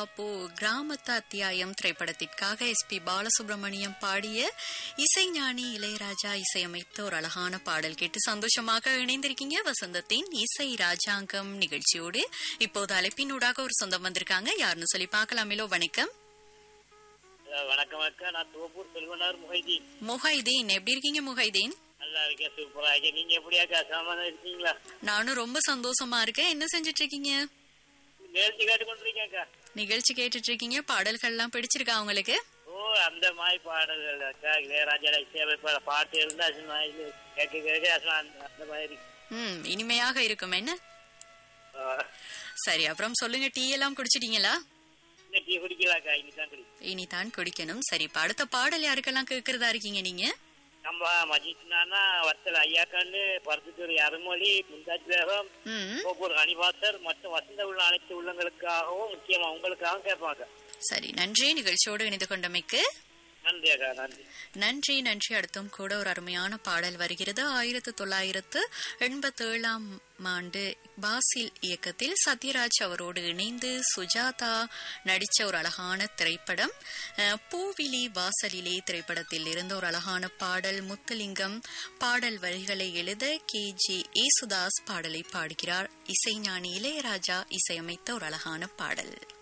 பாப்பு கிராமத்து அத்தியாயம் திரைப்படத்திற்காக எஸ் பி பாலசுப்ரமணியம் பாடிய இசைஞானி இளையராஜா இசையமைத்த ஒரு அழகான பாடல் கேட்டு சந்தோஷமாக இணைந்திருக்கீங்க வசந்தத்தின் இசை ராஜாங்கம் நிகழ்ச்சியோடு இப்போது அழைப்பினூடாக ஒரு சொந்தம் வந்திருக்காங்க யாருன்னு சொல்லி பார்க்கலாமேலோ வணக்கம் அஹ் வணக்கம் அக்கா நான் தோப்பூர் செல்வனார் முகைதீன் முஹைதீன் எப்படி இருக்கீங்க முஹைதீன் நல்லா இருக்கேன் சூப்பரா இருக்கேன் நீங்க எப்படி அக்கா சாமான் இருக்கீங்களா நானும் ரொம்ப சந்தோஷமா இருக்கேன் என்ன செஞ்சுட்டு இருக்கீங்க நேர்த்தி கேட்டு கொண்டிருக்கேன் அக்கா நிகழ்ச்சி கேட்டுட்டு இருக்கீங்க பாடல்கள்லாம் பிடிச்சிருக்கா உங்களுக்கு ஓ அந்த மாதிரி பாடல்கள் அக்கா இளையராஜா இசையமைப்பாட பாட்டு இருந்தா அது மாதிரி கேட்க கேட்க அது அந்த அந்த மாதிரி ம் இனிமையாக இருக்கும் என்ன அஹ் சரி அப்புறம் சொல்லுங்க டீ எல்லாம் குடிச்சிட்டீங்களா இன்னும் டீ குடிக்கலாக்கா இன்னைக்கு குடி இனிதான் குடிக்கணும் சரி இப்ப அடுத்த பாடல் யாருக்கெல்லாம் கேட்கறதா இருக்கீங்க நீங்க நம்ம மஜித்னானா வத்தல் ஐயாக்கான்னு பருத்துத்துறை அருமொழி முந்தாஜ் பேகம் ம் தோப்பூர் அணிவாசர் மற்றும் வசந்த உள்ள அனைத்து உள்ளங்களுக்காகவும் முக்கியமா உங்களுக்காகவும் கேட்பாங்க சரி நன்றி நிகழ்ச்சியோடு இணைந்து கொண்டமைக்கு நன்றி அக்கா நன்றி நன்றி நன்றி அடுத்தும் கூட ஒரு அருமையான பாடல் வருகிறது ஆயிரத்து தொள்ளாயிரத்து எண்பத்தேழாம் ஆண்டு பாசில் இயக்கத்தில் சத்யராஜ் அவரோடு இணைந்து சுஜாதா நடிச்ச ஒரு அழகான திரைப்படம் அஹ், பூவிலி வாசலிலே திரைப்படத்தில் இருந்த ஒரு அழகான பாடல் முத்துலிங்கம் பாடல் வரிகளை எழுத கே ஜே ஏசுதாஸ் பாடலை பாடுகிறார் இசைஞானி இளையராஜா இசையமைத்த ஒரு அழகான பாடல்